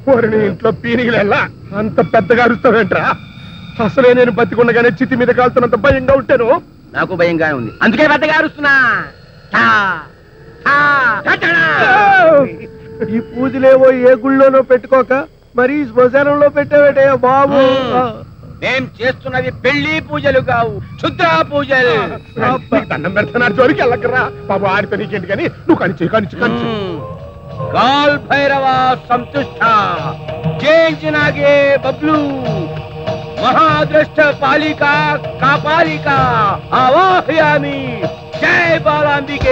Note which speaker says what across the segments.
Speaker 1: ఊరిని ఇంట్లో పీనిగిలెల్లా అంత పెద్దగా అరుస్తావేంట్రా అసలే నేను బతికుండగానే చితి మీద కాలుతున్నంత భయంగా ఉంటాను
Speaker 2: నాకు భయంగానే ఉంది అందుకే పెద్దగా అరుస్తున్నా ఠా, ఠా, ఠటనా.
Speaker 1: ఈ పూజలేవో ఏ గుళ్ళోనో పెట్టుకోక మరి ఈ శ్మశానంలో పెట్టావేటయ్యా బాబు
Speaker 2: మేం చేస్తున్నవి పెళ్లి పూజలు కావు క్షుద్ర పూజలు
Speaker 1: నీకు దండం పెడుతున్నారు జోలికి వెళ్ళకరా బాబు ఆడితే నీకేంటి కానీ నువ్వు కనిచి కనిచి కనిచి
Speaker 2: కాల్ భైరవ సంతుష్ట చేయించినాగే బబ్లు మహాద్రష్ట పాలిక కాపాలిక అవాహయామి జై బాలాంబికే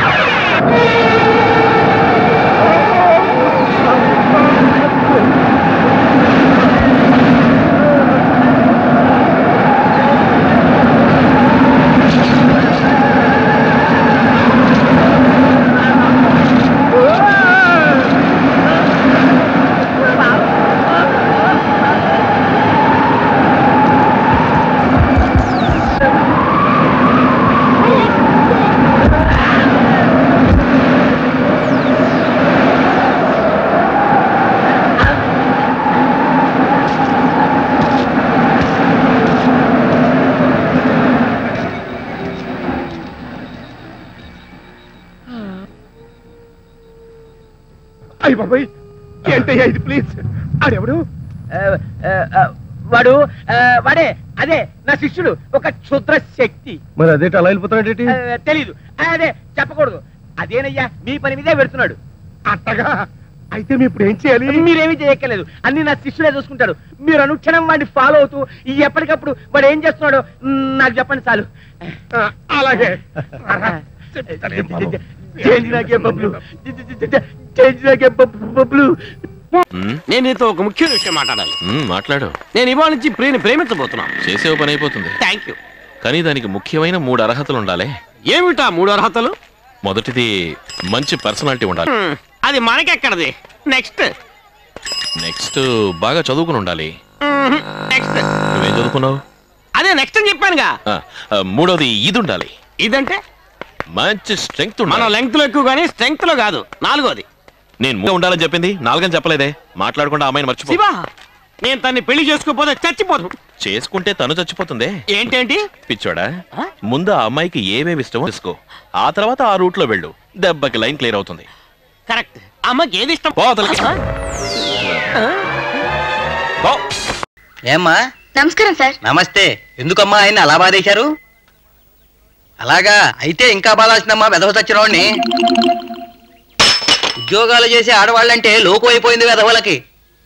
Speaker 1: అయ్యి బాబాయ్ ఏంటయ్యా ఇది ప్లీజ్ ఆడెవడు
Speaker 2: ఆ, ఆ, ఆ, వాడు ఆ, వాడే అదే నా శిష్యుడు ఒక క్షుద్ర శక్తి
Speaker 1: మరి అదేంటి అలా వెళ్ళిపోతాడేంటి
Speaker 2: ఆ, తెలీదు ఆ, అదే చెప్పకూడదు అదేనయ్యా మీ పని మీదే పెడుతున్నాడు
Speaker 1: అట్టగా అయితే మేము ఇప్పుడు ఏం చేయాలి
Speaker 2: మీరేమీ చేయక్కర్లేదు అన్ని నా శిష్యుడే చూసుకుంటాడు మీరు అనుక్షణం వాడిని ఫాలో అవుతూ ఈ ఎప్పటికప్పుడు వాడు ఏం చేస్తున్నాడో మ్, నాకు చెప్పండి చాలు
Speaker 1: ఆ, అలాగే రారా. చెప్తానే బాబు.
Speaker 2: చేంజ్ నాకే బబ్లు చేంజ్ నాకే బబ్- బబ్లు
Speaker 3: ఉమ్,
Speaker 4: నేను నీతో ఒక ముఖ్యమైన విషయం మాట్లాడాలి
Speaker 3: ఉమ్, మాట్లాడు
Speaker 4: నేను ఇవాళ నుంచి ప్రియని ప్రేమించబోతున్నాను
Speaker 3: చేసే పని అయిపోతుంది
Speaker 4: థ్యాంక్ యూ
Speaker 3: కానీ దానికి ముఖ్యమైన మూడు అర్హతలు ఉండాలి
Speaker 4: ఏమిటా మూడు అర్హతలు
Speaker 3: మొదటిది మంచి పర్సనాలిటీ ఉండాలి
Speaker 4: హ్మ్, అది మనకెక్కడది నెక్స్ట్
Speaker 3: నెక్స్ట్ బాగా చదువుకుని ఉండాలి
Speaker 4: నెక్స్ట్
Speaker 3: నువ్వేం చదువుకున్నావు
Speaker 4: అదే నెక్స్ట్ అని చెప్పానుగా
Speaker 3: ఆ, ఆ, మూడోది ఇది ఉండాలి
Speaker 4: ఇదంటే
Speaker 3: మంచి స్ట్రెంగ్త్
Speaker 4: మనం
Speaker 3: ఉండాలి
Speaker 4: లెంగ్త్ లో ఎక్కువ కానీ స్ట్రెంగ్త్ లో కాదు నాలుగోది
Speaker 3: నేను మూడు ఉండాలని చెప్పింది నాలుగని చెప్పలేదే మాట్లాడకుండా అమ్మాయిని మర్చిపో
Speaker 4: శివా నేను తన్ని పెళ్లి చేసుకోపోతే చచ్చిపోదు
Speaker 3: చేసుకుంటే తను చచ్చిపోతుంది
Speaker 4: ఏంటేంటి
Speaker 3: పిచ్చోడా
Speaker 4: ఆ?
Speaker 3: ముందు ఆ అమ్మాయికి ఏమేమి ఇష్టమో తెలుసుకో ఆ తర్వాత ఆ రూట్ లో వెళ్ళు దెబ్బకి లైన్ క్లియర్ అవుతుంది
Speaker 4: కరెక్ట్ అమ్మకి ఏది ఇష్టం
Speaker 3: పో అవతలకి.
Speaker 4: ఆ?
Speaker 3: పో.
Speaker 5: ఏమ్మా
Speaker 6: నమస్కారం సార్
Speaker 5: నమస్తే ఎందుకమ్మా ఆయన అలా బాధేశారు అలాగా అయితే ఇంకా బాధాల్సిందమ్మా వెధవ చచ్చినవాడిని ఉద్యోగాలు చేసే ఆడవాళ్ళంటే లోకు అయిపోయింది వెధవలకి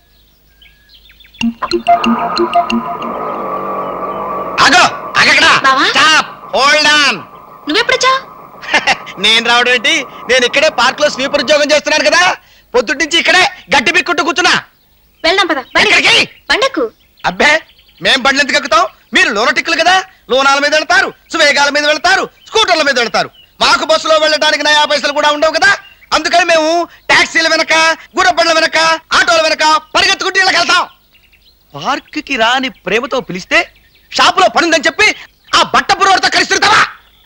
Speaker 5: ఆగో ఆగక్కడ
Speaker 6: బావా?
Speaker 5: స్టాప్ హోల్డ్ ఆన్
Speaker 6: నువ్వెప్పుడొచ్చా
Speaker 5: నేను రావడం ఏంటి నేను ఇక్కడే పార్క్ లో స్వీపర్ ఉద్యోగం చేస్తున్నాను కదా పొద్దుటి నుంచి ఇక్కడే గట్టి బిక్కుంటూ కూర్చున్నా
Speaker 6: వెళ్దాం పద బండి
Speaker 5: ఎక్కడికి?
Speaker 6: బండకు
Speaker 5: అబ్బే మేం బండ్లు ఎందుకు ఎక్కుతాం మీరు లోనటిక్కులు కదా లోనాల మీద వెళ్తారు సువేగాల మీద వెళ్తారు స్కూటర్ల మీద వెళ్తారు మాకు బస్సులో వెళ్ళడానికి నయా పైసలు కూడా ఉండవు కదా అందుకని మేము టాక్సీల వెనక గుర్రబండ్ల వెనక ఆటోల వెనక పరిగెత్తుకుంటూ ఇళ్ళకి వెళ్తాం పార్కుకి రాని ప్రేమతో పిలిస్తే షాపులో పనుందని చెప్పి ఆ బట్ట పురోడితో కలిసిరుతావా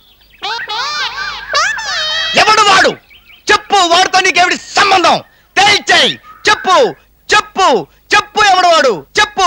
Speaker 5: ఎవడు వాడు చెప్పు వాడితో నీకేమిటి సంబంధం తేల్చేయి చెప్పు చెప్పు చెప్పు ఎవడు వాడు చెప్పు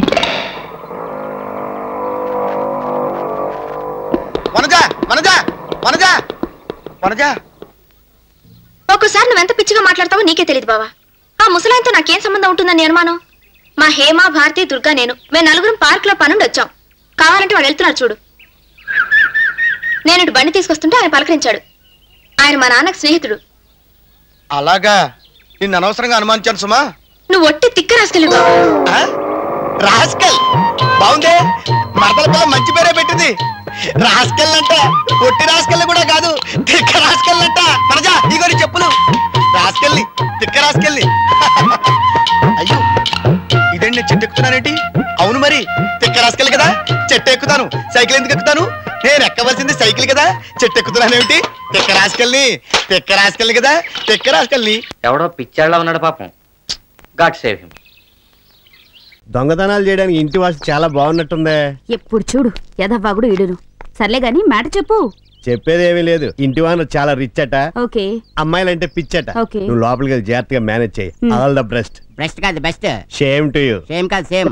Speaker 5: వనజ వనజ వనజ వనజ
Speaker 6: ఒక్కోసారి నువ్వెంత పిచ్చిగా మాట్లాడతావో నీకే తెలియదు బావా ఆ ముసలాయనతో నాకేం సంబంధం ఉంటుందని అనుమానం మా హేమ భారతి దుర్గా నేను మేము నలుగురం పార్క్ లో పనుండి వచ్చాం కావాలంటే వాడు వెళ్తున్నారు చూడు నేను ఇటు బండి తీసుకొస్తుంటే ఆయన పలకరించాడు ఆయన మా నాన్నకు స్నేహితుడు
Speaker 5: అలాగా నిన్ను అనవసరంగా అనుమానించాను సుమా
Speaker 6: నువ్వు ఒట్టి తిక్క రాసుకెళ్ళి బావా
Speaker 5: ఆ? రాస్కల్ బాగుందే మరదల పిల్ల మంచి పేరే పెట్టింది రాస్కల్ అంట పొట్టి రాస్కల్ కూడా కాదు తిక్క రాస్కల్ అంట మనజా ఇగోని చెప్పులు రాస్కల్ని తిక్క రాస్కల్ని అయ్యో ఇదేంటి నేను చెట్టు ఎక్కుతున్నానేంటి అవును మరి తిక్క రాస్కల్ కదా చెట్టు ఎక్కుతాను సైకిల్ ఎందుకు ఎక్కుతాను నేను ఎక్కవలసింది సైకిల్ కదా చెట్టు ఎక్కుతున్నానేమిటి తిక్క రాస్కల్ని తిక్క రాస్కల్ని కదా తిక్క రాస్కల్ని
Speaker 7: ఎవడో పిచ్చాళ్ళ ఉన్నాడు పాపం గాడ్ సేవ్ హిమ్
Speaker 8: దొంగతనాలు చేయడానికి ఇంటి వాసు చాలా బాగున్నట్టుందే
Speaker 9: ఎప్పుడు చూడు యథవాగుడు ఇడును సర్లే గాని మాట చెప్పు
Speaker 8: చెప్పేది ఏమీ లేదు ఇంటి వాన చాలా రిచ్ అట
Speaker 9: ఓకే
Speaker 8: అమ్మాయిలంటే పిచ్చట
Speaker 9: ఓకే.
Speaker 8: నువ్వు లోపలికి వెళ్ళి జాగ్రత్తగా మేనేజ్ చేయి
Speaker 9: Hmm.
Speaker 8: All the best
Speaker 10: breast కాదు best
Speaker 8: shame to you
Speaker 10: same కాదు సేమ్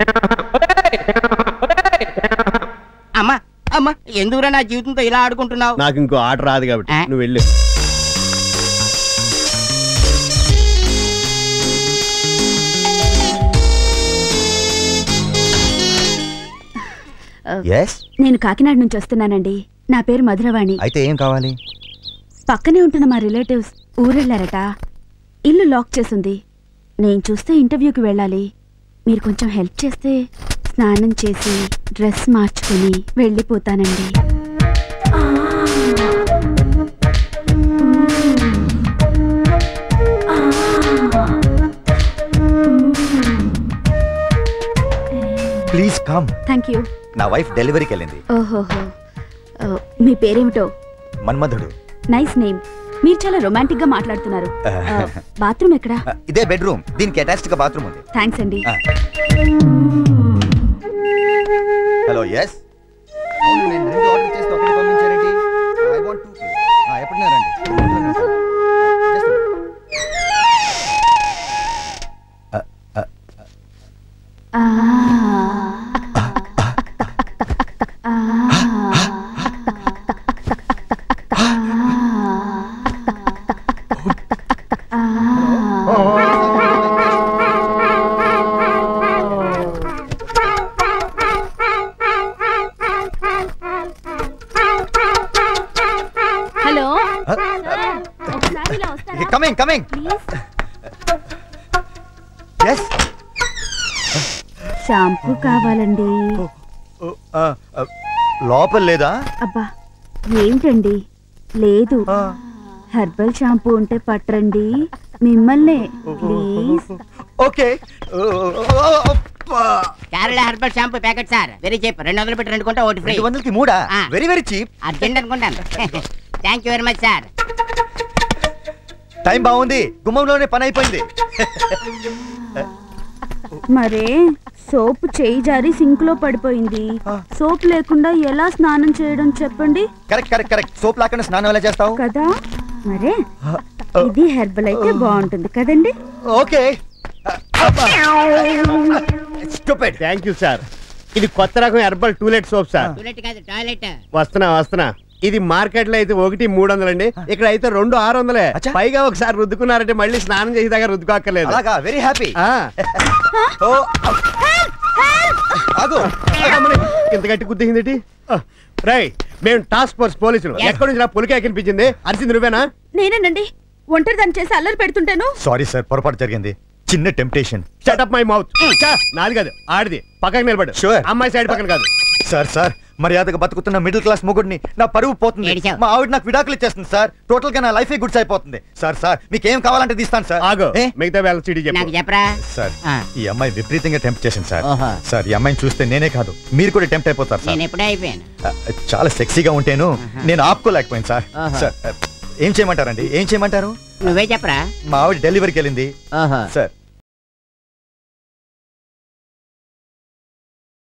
Speaker 10: అమ్మా అమ్మా ఎందుకురా నా జీవితంతో ఇలా ఆడుకుంటున్నావు
Speaker 8: నాకు ఇంకో ఆట రాదు కాబట్టి
Speaker 10: ఆ?
Speaker 8: నువ్వు వెళ్ళు
Speaker 11: ఎస్
Speaker 9: నేను కాకినాడ నుంచి వస్తున్నానండి నా పేరు మధురవాణి
Speaker 11: అయితే ఏం కావాలి
Speaker 9: పక్కనే ఉంటున్న మా రిలేటివ్స్ ఊరెళ్ళారట ఇల్లు లాక్ చేసుంది నేను చూస్తే ఇంటర్వ్యూకి వెళ్ళాలి మీరు కొంచెం హెల్ప్ చేస్తే స్నానం చేసి డ్రెస్ మార్చుకుని వెళ్ళిపోతానండి
Speaker 11: ప్లీజ్ కమ్
Speaker 9: థ్యాంక్ యూ
Speaker 11: నా వైఫ్ డెలివరీకి వెళ్ళింది
Speaker 9: ఓహోహో ఓ, మీ పేరేమిటో
Speaker 11: మన్మధుడు
Speaker 9: నైస్ నేమ్ మీరు చాలా రొమాంటిక్ గా మాట్లాడుతున్నారు ఆ, బాత్రూమ్ ఎక్కడా
Speaker 11: ఆ, ఇదే బెడ్రూమ్ దీనికి అటాచ్డ్ గా బాత్రూమ్ ఉంది
Speaker 9: థ్యాంక్స్ అండి
Speaker 11: హలో ఎస్ అవును నేను రెండు ఆర్డర్ చేస్తే ఒకటి పంపించారేంటి ఐ వాంట్ టూ ఎప్పుడైనా రండి Just a minute.
Speaker 9: ఆ. ఆ. హలో సార్, ఒకసారి ఇలా వస్తారా?
Speaker 11: Coming coming
Speaker 9: please
Speaker 11: yes
Speaker 9: shampoo కావాలండి
Speaker 11: లోపల లేదా
Speaker 9: అబ్బా ఏంటండి లేదు హెర్బల్ షాంపూ ఉంటే పట్టరండి మిమ్మల్నే please
Speaker 11: okay
Speaker 10: Kerala herbal shampoo packet sir very cheap రెండు వందలు పెట్టి రెండు కొంటే ఒకటి ఫ్రీ
Speaker 11: రెండు వందలకి మూడా
Speaker 10: ఆ.
Speaker 11: వెరీ వెరీ చీప్
Speaker 10: అర్జెంట్ అనుకుంటాను thank you very much sir
Speaker 11: time బాగుంది గుమ్మంలోనే పని అయిపోయింది
Speaker 9: మరే సోప్ చేయి జారి సింక్ లో పడిపోయింది సోప్ లేకుండా ఎలా స్నానం చేయడం చెప్పండి
Speaker 11: కరెక్ట్ కరెక్ట్ కరెక్ట్ సోప్ లాకుండా స్నానం ఎలా చేస్తావు
Speaker 9: కదా మరే ఇది హెర్బల్ అయితే బాగుంటుంది కదండి
Speaker 11: ఓకే
Speaker 8: థ్యాంక్ యూ సార్ ఇది కొత్త రకం herbal to let soap sir
Speaker 10: to let కాదు టాయిలెట్
Speaker 8: వస్తున్నా వస్తున్నా ఇది మార్కెట్ లో అయితే ఒకటి మూడు వందలండి ఇక్కడ అయితే రెండు ఆరు వందలే
Speaker 11: అచ్చా.
Speaker 8: పైగా ఒకసారి రుద్దుకున్నారంటే మళ్ళీ స్నానం చేసేదాకా రుద్దుకోక్కర్లేదు
Speaker 11: అలాగా వెరీ హ్యాపీ
Speaker 8: ఆ,
Speaker 11: ఓ ఆగు
Speaker 8: అమ్మని, ఇంత గట్టి గుద్దింది రై మేము టాస్క్ ఫోర్స్ పోలీసులు ఎక్కడి నుంచి నా పులికే కనిపించింది అరిసింది నువ్వేనా
Speaker 9: నేనేనండి ఒంటరి దాన్ని చేసి అల్లరి పెడుతుంటాను
Speaker 11: సారీ సార్ పొరపాటు జరిగింది చిన్న టెంప్టేషన్
Speaker 8: షటప్ మై మౌత్ నాది కాదు ఆడిది పక్కకి నిలబడు
Speaker 11: Sure.
Speaker 8: అమ్మాయి సైడ్ పక్కన కాదు
Speaker 11: సార్ సార్ మర్యాదగా బతుకుతున్న మిడిల్ క్లాస్ మొగుడిని నా పరువు పోతుంది
Speaker 10: ఏడిచావు.
Speaker 11: మా ఆవిడ నాకు విడాకులు ఇచ్చేస్తుంది సార్ టోటల్ గా నా లైఫ్ గుడ్స్ అయిపోతుంది సార్ సార్ మీకు ఏం కావాలంటే తీస్తాను సార్
Speaker 8: ఆగు
Speaker 11: ఏ?
Speaker 8: మిగతా వేళ సిడి
Speaker 10: నాకు
Speaker 8: చెప్పు
Speaker 10: చెప్పరా
Speaker 11: సార్
Speaker 10: ఆ.
Speaker 11: ఈ అమ్మాయి విపరీతంగా టెంప్ట్ చేసింది సార్
Speaker 10: ఓహో.
Speaker 11: సార్ ఈ అమ్మాయిని చూస్తే నేనే కాదు మీరు కూడా టెంప్ట్ అయిపోతారు సార్
Speaker 10: నేను ఎప్పుడే అయిపోయాను
Speaker 11: ఆ, చాలా సెక్సీగా ఉంటేను నేను ఆపుకోలేకపోయాను సార్
Speaker 10: ఆహా.
Speaker 11: సార్ ఆ, ఏం చేయమంటారండి ఏం చేయమంటారు
Speaker 10: నువ్వే చెప్పరా
Speaker 11: మా ఆవిడ డెలివరీకి వెళ్ళింది
Speaker 10: ఓహో
Speaker 11: సార్